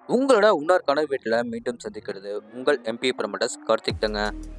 உங்களோட இன்னொரு கனவு வீட்டில் மீண்டும் சந்திக்கிறது உங்கள் எம்பி ப்ரமோட்டர்ஸ் கார்த்திக் தாங்க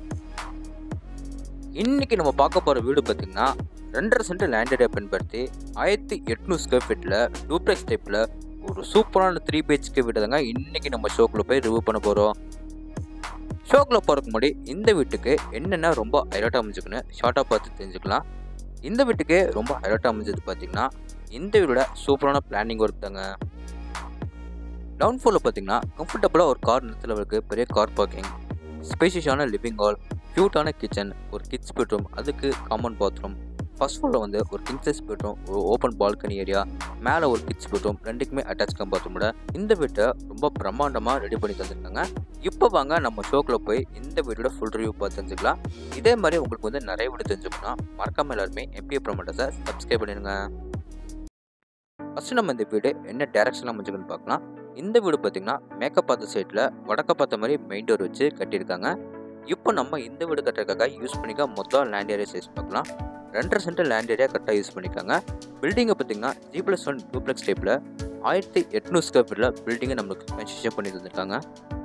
இன்னைக்கு நம்ம பார்க்க போகிற வீடு பார்த்தீங்கன்னா ரெண்டரை சென்ட் லேண்ட் ஏரியா பயன்படுத்தி ஆயிரத்தி எட்நூறு ஸ்கொயர் ஃபீட்டில் டூப்ளெக்ஸ் டைப்பில் ஒரு சூப்பரான த்ரீ பிஹெச்கே வீடு தாங்க இன்னைக்கு நம்ம ஷோக்குள்ள போய் ரிவ்யூ பண்ண போகிறோம் ஷோக்குள்ள போகிறதுக்கு முன்னாடி இந்த வீட்டுக்கு என்னென்ன ரொம்ப ஹைலைட்டாக அமைஞ்சுக்குன்னு ஷார்ட்டாக பார்த்து தெரிஞ்சுக்கலாம் இந்த வீட்டுக்கு ரொம்ப ஹைலைட்டாக அமைஞ்சது பார்த்தீங்கன்னா இந்த வீடோட சூப்பரான பிளானிங் ஒர்க் தாங்க டவுன் ஃப்ளோரில் பார்த்தீங்கன்னா கம்ஃபர்டபுளாக ஒரு கார் நிறுத்தளவுக்கு பெரிய கார் பார்க்கிங் ஸ்பேஷியஸான லிவிங் ஹால் க்யூட்டான கிச்சன் ஒரு கிட்ஸ் பெட்ரூம் அதுக்கு காமன் பாத்ரூம் ஃபர்ஸ்ட் ஃப்ளோரில் வந்து ஒரு கிங் சைஸ் பெட்ரூம் ஒரு ஓப்பன் பால்கனி ஏரியா மேலே ஒரு கிட்ஸ் பெட்ரூம் ரெண்டுக்குமே அட்டாச் கம் பாத்ரூமோட இந்த வீட்டை ரொம்ப பிரம்மாண்டமாக ரெடி பண்ணி தந்திருக்காங்க இப்போ வாங்க நம்ம ஷோக்கில் போய் இந்த வீட்டோட ஃபுல் ரிவ்யூ பார்த்து தெரிஞ்சுக்கலாம் இதே மாதிரி உங்களுக்கு வந்து நிறைய வீடு தெரிஞ்சுக்கணும்னா மறக்காம எல்லாருமே எம்பி ப்ரொமோட்டர்ஸை சப்ஸ்கிரைப் பண்ணிடுங்க ஃபஸ்ட்டு நம்ம இந்த வீடு என்ன டேரக்ஷனில் அமைஞ்சுக்கணும்னு பார்க்கலாம் இந்த வீடு பார்த்தீங்கன்னா மேக்கப் பார்த்த சைடில் வடக்க பார்த்த மாதிரி மெயின் டோர் வச்சு கட்டியிருக்காங்க இப்போ நம்ம இந்த வீடு கட்டுறதுக்காக யூஸ் பண்ணிக்க மொத்தம் லேண்ட் ஏரியா சைஸ் பார்க்கலாம் ரெண்டரை சென்ட் லேண்ட் ஏரியா கரெக்டாக யூஸ் பண்ணிக்காங்க பில்டிங்கை பார்த்தீங்கன்னா ஜி ப்ளஸ் ஒன் டூப்ளெக்ஸ் டைப்பில் ஆயிரத்தி எட்நூறு ஸ்கொயர் ஃபீட்டில் பில்டிங்கை நம்மளுக்கு கன்ஸ்ட்ரக்ஷன் பண்ணி தந்திருக்காங்க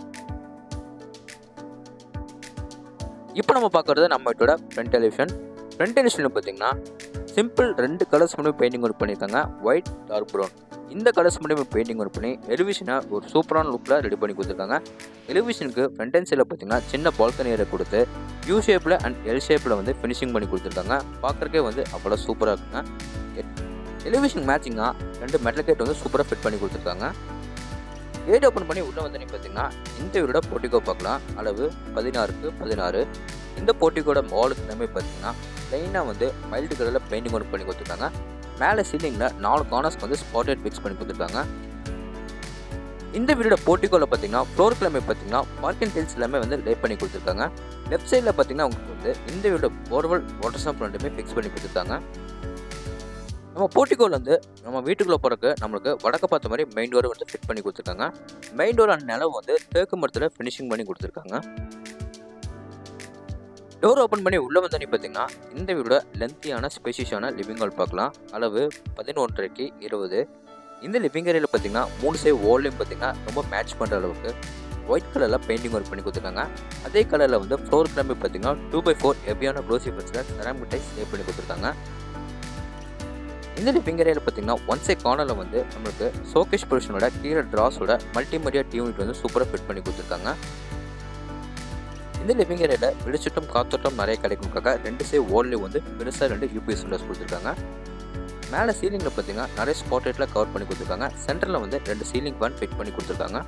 இப்போ நம்ம பார்க்குறது நம்ம வீட்டோட ஃப்ரண்ட் டெலிவிஷன் ஃப்ரண்ட் டெலிவிஷனில் பார்த்தீங்கன்னா சிம்பிள் ரெண்டு கலர்ஸ் மட்டும் பெயிண்டிங் ஒர்க் பண்ணியிருக்காங்க ஒயிட் டார்க் ப்ரௌன் இந்த கலர்ஸ் மட்டும் பெயிண்டிங் ஒர்க் பண்ணி எலிவிஷனை ஒரு சூப்பரான லுக்கில் ரெடி பண்ணி கொடுத்துருக்காங்க எலிவிஷனுக்கு ஃப்ரண்ட் அண்ட் சைடில் பார்த்தீங்கன்னா சின்ன பால்கனி ஏரியா கொடுத்து யூ ஷேப்பில் அண்ட் எல் ஷேப்பில் வந்து ஃபினிஷிங் பண்ணி கொடுத்துருக்காங்க பார்க்குறக்கே வந்து அவ்வளோ சூப்பராக இருக்குங்க எலிவிஷன் மேட்சிங்காக ரெண்டு மெட்டல் கேட் வந்து சூப்பராக ஃபிட் பண்ணி கொடுத்துருக்காங்க கேட் ஓப்பன் பண்ணி உள்ளே வந்து பார்த்தீங்கன்னா இந்த வீடோட போட்டிக்கோ பார்க்கலாம் அளவு பதினாறுக்கு பதினாறு இந்த போட்டிக்கோட வாலுக்கு எல்லாமே பார்த்தீங்கன்னா ப்ளைனாக வந்து மைல்டு கலரில் பெயிண்டிங் ஒர்க் பண்ணி கொடுத்துருக்காங்க மேலே சீலிங்கில் நாலு கார்னர்ஸ்க்கு வந்து ஸ்பாட்லைட் ஃபிக்ஸ் பண்ணி கொடுத்துருக்காங்க இந்த வீடோட போர்ட்டிகோவில் பார்த்தீங்கன்னா ஃப்ளோர் கிழமை பார்த்தீங்கன்னா பார்க்கிங் டைல்ஸ் எல்லாமே வந்து லே பண்ணி கொடுத்துருக்காங்க லெஃப்ட் சைடில் பார்த்தீங்கன்னா உங்களுக்கு வந்து இந்த வீடோட போர்வெல் வாட்டர் சம்ப் ரெண்டுமே ஃபிக்ஸ் பண்ணி கொடுத்துருக்காங்க நம்ம போர்ட்டிகோவில் வந்து நம்ம வீட்டுக்குள்ளே போகிறக்கு நம்மளுக்கு வடக்க பார்த்த மாதிரி மெயின் டோர் வந்து ஃபிட் பண்ணி கொடுத்துருக்காங்க மெயின் டோர் அந்த நிலவு வந்து தேக்கு மரத்தில் ஃபினிஷிங் பண்ணி கொடுத்துருக்காங்க டோர் ஓப்பன் பண்ணி உள்ளே வந்தோடனே பார்த்தீங்கன்னா இந்த வீடோட லென்த்தியான ஸ்பேஷியஸான லிவிங் ஹால் பார்க்கலாம் அளவு பதினொன்றரைக்கு இருபது இந்த லிவிங் ஏரியாவில் பார்த்தீங்கன்னா மூணு சைடு வால்லையும் பார்த்தீங்கன்னா ரொம்ப மேட்ச் பண்ணுற அளவுக்கு ஒயிட் கலரில் பெயிண்டிங் ஒர்க் பண்ணி கொடுத்துருக்காங்க அதே கலரில் வந்து ஃப்ளோர் கிளம்பி பார்த்தீங்கன்னா டூ பை ஃபோர் ஹெவியான க்ளோசி ஃபர்ஸில் செராமிக் டைஸ் சேவ் பண்ணி கொடுத்துருக்காங்க இந்த லிவிங் ஏரியாவில் பார்த்தீங்கன்னா ஒன் சைட் கார்னரில் வந்து நம்மளுக்கு சோகேஷ் பொசிஷனோட கீழே ட்ராஸோட மல்டிமீடியா டியூனிட் வந்து சூப்பராக ஃபிட் பண்ணி கொடுத்துருக்காங்க இந்த லிவிங் ஏரியாவில் வெளிச்சட்டம் காத்தோட்டம் நிறைய கிடைக்கும்க்காக ரெண்டு சைடு வால்லையும் வந்து பெருசாக ரெண்டு யூபிஎஸ் விண்டோஸ் கொடுத்துருக்காங்க மேலே சீலிங்கில் பார்த்தீங்கன்னா நிறைய ஸ்பாட் லைட்டில் கவர் பண்ணி கொடுத்துருக்காங்க சென்டரில் வந்து ரெண்டு சீலிங் ஃபேன் ஃபிட் பண்ணி கொடுத்துருக்காங்க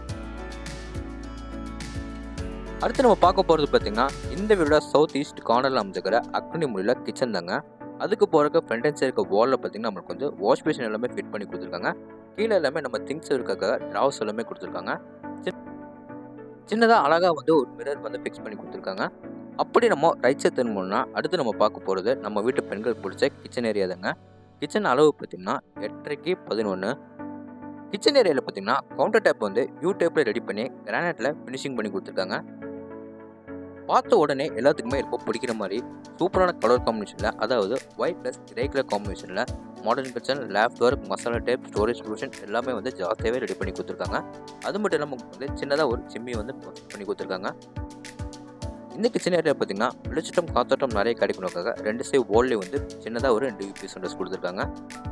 அடுத்து நம்ம பார்க்க போகிறது பார்த்தீங்கன்னா இந்த வீடோட சவுத் ஈஸ்ட் கார்னரில் அமைஞ்சிக்கிற அக்னி முறையில் கிச்சன் தாங்க அதுக்கு போகிறக்கு ஃப்ரண்ட் அண்ட் சைடு இருக்க வாலில் பார்த்தீங்கன்னா நம்மளுக்கு வந்து வாஷ் பேஷன் எல்லாமே ஃபிட் பண்ணி கொடுத்துருக்காங்க கீழே எல்லாமே நம்ம திங்ஸ் இருக்காக ட்ராவஸ் எல்லாமே கொடுத்துருக்காங்க சின்னதாக அழகாக வந்து ஒரு மிரர் வந்து ஃபிக்ஸ் பண்ணி கொடுத்துருக்காங்க அப்படி நம்ம ரைட் சைட் திரும்பணும்னா அடுத்து நம்ம பார்க்க போகிறது நம்ம வீட்டு பெண்கள் பிடிச்ச கிச்சன் ஏரியா தாங்க கிச்சன் அளவு பார்த்திங்கன்னா எட்டரைக்கு பதினொன்று கிச்சன் ஏரியாவில் பார்த்தீங்கன்னா கவுண்டர் டேப் வந்து யூ டேப்பில் ரெடி பண்ணி கிரானைட்டில் ஃபினிஷிங் பண்ணி கொடுத்துருக்காங்க பார்த்த உடனே எல்லாத்துக்குமே ரொம்ப பிடிக்கிற மாதிரி சூப்பரான கலர் காம்பினேஷனில் அதாவது ஒயிட் ப்ளஸ் கிரே கலர் காம்பினேஷனில் மாடர்ன் கிச்சன் லேப் டோர் மசாலா டேப் ஸ்டோரேஜ் சொல்யூஷன் எல்லாமே வந்து ஜாஸ்தியாகவே ரெடி பண்ணி கொடுத்துருக்காங்க அது மட்டும் இல்லாமல் வந்து சின்னதாக ஒரு சிம்மி வந்து பண்ணி கொடுத்துருக்காங்க இந்த கிச்சன் ஏரியா பார்த்தீங்கன்னா வெளிச்சட்டம் காத்தோட்டம் நிறைய கிடைக்கணுக்காக ரெண்டு சைடு வால்லையும் வந்து சின்னதாக ஒரு ரெண்டு யூபிஎஸ் விண்டோஸ் கொடுத்துருக்காங்க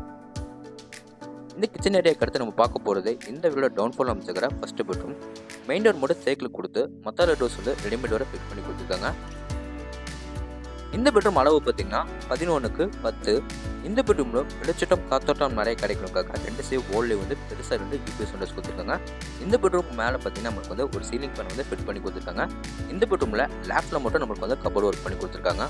இந்த கிச்சன் ஏரியாவுக்கு அடுத்து நம்ம பார்க்க போகிறது இந்த வீடோட டவுன்ஃபால் அமைச்சுக்கிற ஃபஸ்ட்டு பெட்ரூம் மெயின் டோர் மட்டும் சைக்கிள் கொடுத்து மற்ற டோர்ஸ் வந்து ரெடிமேட் வர ஃபிட் பண்ணி கொடுத்துருக்காங்க இந்த பெட்ரூம் அளவு பார்த்தீங்கன்னா பதினொன்றுக்கு பத்து இந்த பெட்ரூமில் வெளிச்சட்டம் காத்தோட்டம் நிறைய கிடைக்கணுக்காக ரெண்டு சைடு வால்லே வந்து பெருசாக ரெண்டு யூபிஎஸ் விண்டோஸ் கொடுத்துருக்காங்க இந்த பெட்ரூம் மேலே பார்த்தீங்கன்னா நம்மளுக்கு வந்து ஒரு சீலிங் ஃபேன் வந்து ஃபிட் பண்ணி கொடுத்துருக்காங்க இந்த பெட்ரூமில் லேப்டில் மட்டும் நம்மளுக்கு வந்து கபோர்ட் ஒர்க் பண்ணி கொடுத்துருக்காங்க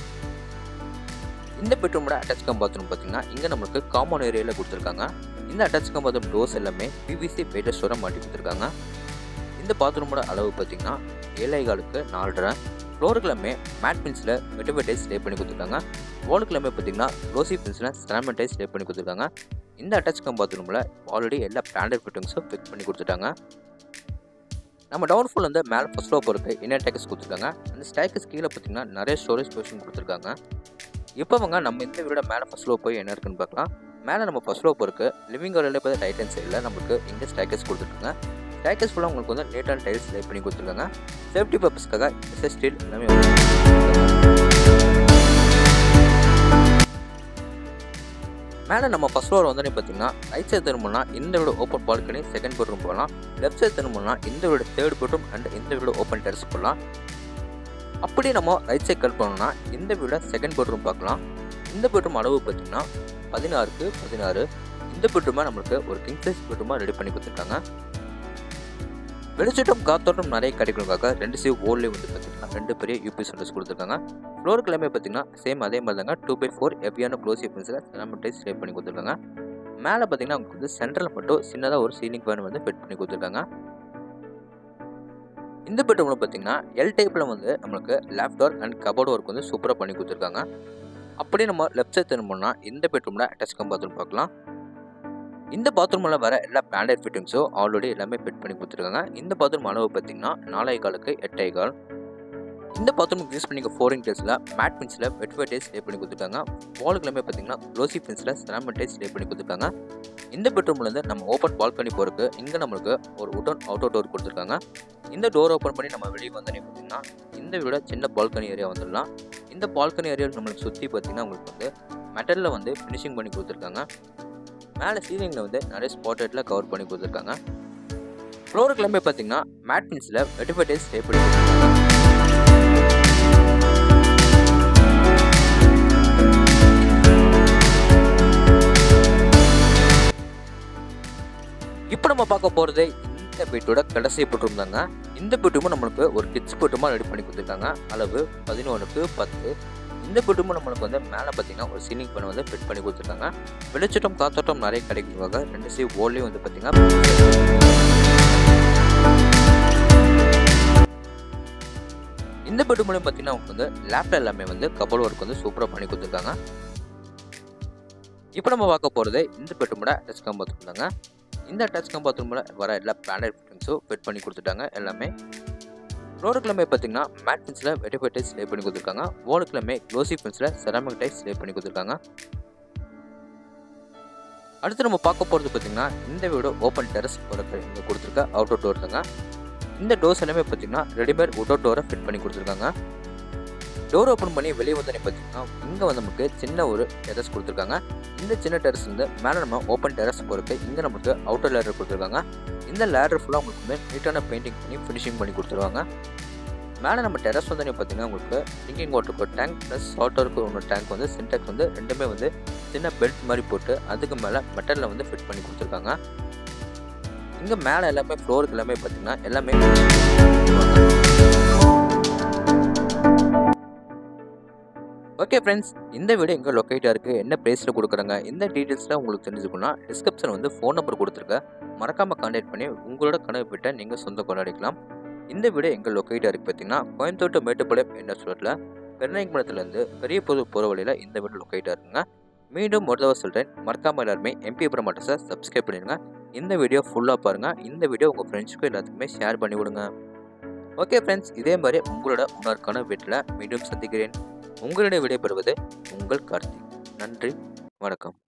இந்த பெட்ரூமோட அட்டாச் கம் பாத்ரூம் பார்த்தீங்கன்னா இங்கே நம்மளுக்கு காமன் ஏரியாவில் கொடுத்துருக்காங்க இந்த அட்டாச் கம் பாத்ரூம் டோர்ஸ் எல்லாமே பிவிசி பெய்டர்ஸோட மாட்டி கொடுத்துருக்காங்க இந்த பாத்ரூமோட அளவு பார்த்தீங்கன்னா ஏழைகாலுக்கு நாலரை ஃப்ளோருக்குலாமே மேட் பின்ஸில் மெட்டோமெட்டைஸ் லே பண்ணி கொடுத்துருக்காங்க வாலுக்குலாமே பார்த்தீங்கன்னா க்ளோசி பின்ஸில் ஸ்டாமெண்டைஸ் லே பண்ணி கொடுத்துருக்காங்க இந்த அட்டாச் கம் பாத்ரூமில் ஆல்ரெடி எல்லா பிராண்டட் ஃபிட்டிங்ஸும் ஃபிக்ஸ் பண்ணி கொடுத்துட்டாங்க நம்ம டவுன் ஃபுல் வந்து மேலே ஃபஸ்ட் ஃப்ளோர் போகிறதுக்கு இன்னர் டேக்கஸ் கொடுத்துருக்காங்க அந்த ஸ்டேக்கஸ் கீழே பார்த்தீங்கன்னா நிறைய ஸ்டோரேஜ் பொசிஷன் கொடுத்துருக்காங்க இப்போ அவங்க நம்ம இந்த வீடோட மேலே ஃபஸ்ட் ஃப்ளோர் போய் என்ன இருக்குன்னு பார்க்கலாம் மேலே நம்ம ஃபஸ்ட் ஃப்ளோர் போகிறதுக்கு லிவிங் ஏரியாவில் பார்த்து ரைட் ஹேண்ட் சைடில் நமக்கு இங்கே ஸ்டேக்கஸ் கொடுத்துருக்காங்க ஸ்டேக்கஸ் ஃபுல்லாக உங்களுக்கு வந்து நீட்டான டைல்ஸ் லே பண்ணி கொடுத்துருக்காங்க சேஃப்டி பர்பஸ்க்காக எஸ்எஸ் ஸ்டீல் எல்லாமே வந்து மேலே நம்ம ஃபஸ்ட் ஃப்ளோர் வந்தோடனே பார்த்தீங்கன்னா ரைட் சைடு திரும்பினா இந்த வீடு ஓப்பன் பால்கனி செகண்ட் பெட்ரூம் போகலாம் லெஃப்ட் சைடு திரும்பினா இந்த வீடு தேர்ட் பெட்ரூம் அண்ட் இந்த வீடு ஓப்பன் டெரஸ் போகலாம் அப்படி நம்ம ரைட் சைட் கட் பண்ணோம்னா இந்த வீட செகண்ட் பெட்ரூம் பார்க்கலாம் இந்த பெட்ரூம் அளவு பார்த்தீங்கன்னா பதினாறுக்கு பதினாறு இந்த பெட்ரூமை நம்மளுக்கு ஒரு கிங் சைஸ் பெட்ரூமாக ரெடி பண்ணி கொடுத்துருக்காங்க வெளிச்சட்டம் காத்தோட்டம் நிறைய கிடைக்கணுக்காக ரெண்டு சீவ் ஓல்லே வந்து பார்த்தீங்கன்னா ரெண்டு பெரிய யூபி சென்டர்ஸ் கொடுத்துருக்காங்க ஃப்ளோருக்கு எல்லாமே பார்த்தீங்கன்னா சேம் அதே மாதிரி தாங்க டூ பை ஃபோர் ஹெவியான க்ளோசி பென்சில் செலமெண்டைஸ் ஸ்டே பண்ணி கொடுத்துருக்காங்க மேலே பார்த்தீங்கன்னா உங்களுக்கு வந்து சென்ட்ரல் மட்டும் சின்னதாக ஒரு சீலிங் ஃபேன் வந்து ஃபிட் பண்ணி கொடுத்துருக்காங்க இந்த பெட்ரூமில் பார்த்தீங்கன்னா எல் டைப்பில் வந்து நம்மளுக்கு லேப் டோர் அண்ட் கபோர்ட் ஒர்க் வந்து சூப்பராக பண்ணி கொடுத்துருக்காங்க அப்படியே நம்ம லெஃப்ட் சைட் திரும்பினோம்னா இந்த பெட்ரூமில் அட்டாச் கம் பாத்ரூம் பார்க்கலாம் இந்த பாத்ரூமில் வர எல்லா பிராண்டட் ஃபிட்டிங்ஸும் ஆல்ரெடி எல்லாமே ஃபிட் பண்ணி கொடுத்துருக்காங்க இந்த பாத்ரூம் அளவு பார்த்தீங்கன்னா நாலே காலுக்கு எட்டே கால் இந்த பாத்ரூம் யூஸ் பண்ணிக்க ஃபோரிங் டேஸில் மேட் பின்ஸில் வெட் வெட்டேஸ் லே பண்ணி கொடுத்துருக்காங்க வாலுக்கு எல்லாமே பார்த்தீங்கன்னா க்ளோசி பின்ஸில் செராமெட்டைஸ் லே பண்ணி கொடுத்துருக்காங்க இந்த பெட்ரூம்லேருந்து நம்ம ஓப்பன் பால்கனி போகிறதுக்கு இங்கே நம்மளுக்கு ஒரு உடன் அவுட்டோ டோர் கொடுத்துருக்காங்க இந்த டோர் ஓப்பன் பண்ணி நம்ம வெளியே வந்தோன்னே பார்த்தீங்கன்னா இந்த விட சின்ன பால்கனி ஏரியா வந்துடலாம் இந்த பால்கனி ஏரியா நம்மளுக்கு சுற்றி பார்த்தீங்கன்னா உங்களுக்கு வந்து மெட்டலில் வந்து ஃபினிஷிங் பண்ணி கொடுத்துருக்காங்க மேலே சீலிங்கில் வந்து நிறைய ஸ்பாட்டெட்டில் கவர் பண்ணி கொடுத்துருக்காங்க ஃப்ளோருக்கு எல்லாமே பார்த்தீங்கன்னா மேட் பின்ஸில் வெட்டிஃபைடேஸ் ஸ்டே பண்ணி கொடுத்துருக்காங்க இப்போ நம்ம பார்க்க போகிறது இந்த பெட்டோட கடைசி பெட்ரூம் தாங்க இந்த பெட்ரூமும் நம்மளுக்கு ஒரு கிட்ஸ் பெட்ரூமாக ரெடி பண்ணி கொடுத்துருக்காங்க அளவு பதினொன்றுக்கு பத்து இந்த பெட்ரூமும் நம்மளுக்கு வந்து மேலே பார்த்தீங்கன்னா ஒரு சீலிங் பண்ண வந்து ஃபிட் பண்ணி கொடுத்துருக்காங்க வெளிச்சட்டம் காத்தோட்டம் நிறைய கிடைக்கிறதுக்காக ரெண்டு சீ ஓல்லையும் வந்து பார்த்தீங்கன்னா இந்த பெட்ரூம்லையும் பார்த்தீங்கன்னா உங்களுக்கு வந்து லேப்டாப் எல்லாமே வந்து கபோர்ட் ஒர்க் வந்து சூப்பராக பண்ணி கொடுத்துருக்காங்க இப்போ நம்ம பார்க்க போகிறது இந்த பெட்ரூமோட அட்டாச் கம் பாத்ரூம் தாங்க இந்த அட்டாச் கம் பாத்ரூமில் வர எல்லா பிளானட் ஃபிட்டிங்ஸும் ஃபிட் பண்ணி கொடுத்துட்டாங்க எல்லாமே ஃப்ளோருக்கு எல்லாமே பார்த்தீங்கன்னா மேட் பின்ஸில் வெட்டிஃபை டைஸ் லே பண்ணி கொடுத்துருக்காங்க வாலுக்கு எல்லாமே க்ளோசி பின்ஸில் செராமிக் டைஸ் லே பண்ணி கொடுத்துருக்காங்க அடுத்து நம்ம பார்க்க போகிறது பார்த்தீங்கன்னா இந்த வீடு ஓப்பன் டெரஸ் போகிறக்கு இங்கே கொடுத்துருக்க அவுட்டோர் டோர் தாங்க இந்த டோர்ஸ் எல்லாமே பார்த்தீங்கன்னா ரெடிமேட் உட்டோ டோரை ஃபிட் பண்ணி கொடுத்துருக்காங்க டோர் ஓப்பன் பண்ணி வெளியே வந்தோடனே பார்த்தீங்கன்னா இங்கே வந்து நமக்கு சின்ன ஒரு டெரஸ் கொடுத்துருக்காங்க இந்த சின்ன டெரஸ் வந்து மேலே நம்ம ஓப்பன் டெரஸ் போகிறதுக்கு இங்கே நமக்கு அவுட்டர் லேடர் கொடுத்துருக்காங்க இந்த லேடர் ஃபுல்லாக உங்களுக்கு வந்து நீட்டான பெயிண்டிங் பண்ணி ஃபினிஷிங் பண்ணி கொடுத்துருவாங்க மேலே நம்ம டெரஸ் வந்தோடனே பார்த்தீங்கன்னா உங்களுக்கு ட்ரிங்கிங் வாட்டருக்கு டேங்க் ப்ளஸ் வாட்டருக்கு ஒன்று டேங்க் வந்து சின்டெக்ஸ் வந்து ரெண்டுமே வந்து சின்ன பெல்ட் மாதிரி போட்டு அதுக்கு மேலே மெட்டலில் வந்து ஃபிட் பண்ணி கொடுத்துருக்காங்க இங்கே மேலே எல்லாமே ஃப்ளோருக்கு எல்லாமே பார்த்தீங்கன்னா எல்லாமே ஓகே ஃப்ரெண்ட்ஸ் இந்த வீடு எங்கே லொக்கேட்டாக இருக்குது என்ன ப்ரைஸில் கொடுக்குறாங்க இந்த டீட்டெயில்ஸ்லாம் உங்களுக்கு தெரிஞ்சுக்கணும்னா டிஸ்கிரிப்ஷன் வந்து ஃபோன் நம்பர் கொடுத்துருக்கேன் மறக்காமல் கான்டாக்ட் பண்ணி உங்களோட கனவு வீட்டை நீங்கள் சொந்த கொண்டாடிக்கலாம் இந்த வீடு எங்கே லொக்கேட்டாக இருக்குது பார்த்தீங்கன்னா கோயம்புத்தூர் மேட்டுப்பாளையம் இண்டஸ்ட்ரியத்தில் பெருநாயக்குளத்துலேருந்து பெரிய பொது போகிற வழியில் இந்த வீடு லொக்கேட்டாக இருக்குங்க மீண்டும் ஒரு தடவை சொல்கிறேன் மறக்காமல் எல்லாருமே எம்பி பிரமாட்டஸை சப்ஸ்கிரைப் பண்ணிடுங்க இந்த வீடியோ ஃபுல்லாக பாருங்கள் இந்த வீடியோ உங்கள் ஃப்ரெண்ட்ஸுக்கும் எல்லாத்துக்குமே ஷேர் பண்ணி விடுங்க ஓகே ஃப்ரெண்ட்ஸ் இதே மாதிரி உங்களோட உணர்க்கான வீட்டில் மீண்டும் சந்திக்கிறேன் உங்களிடம் விடைபெறுவது உங்கள் கார்த்திக் நன்றி வணக்கம்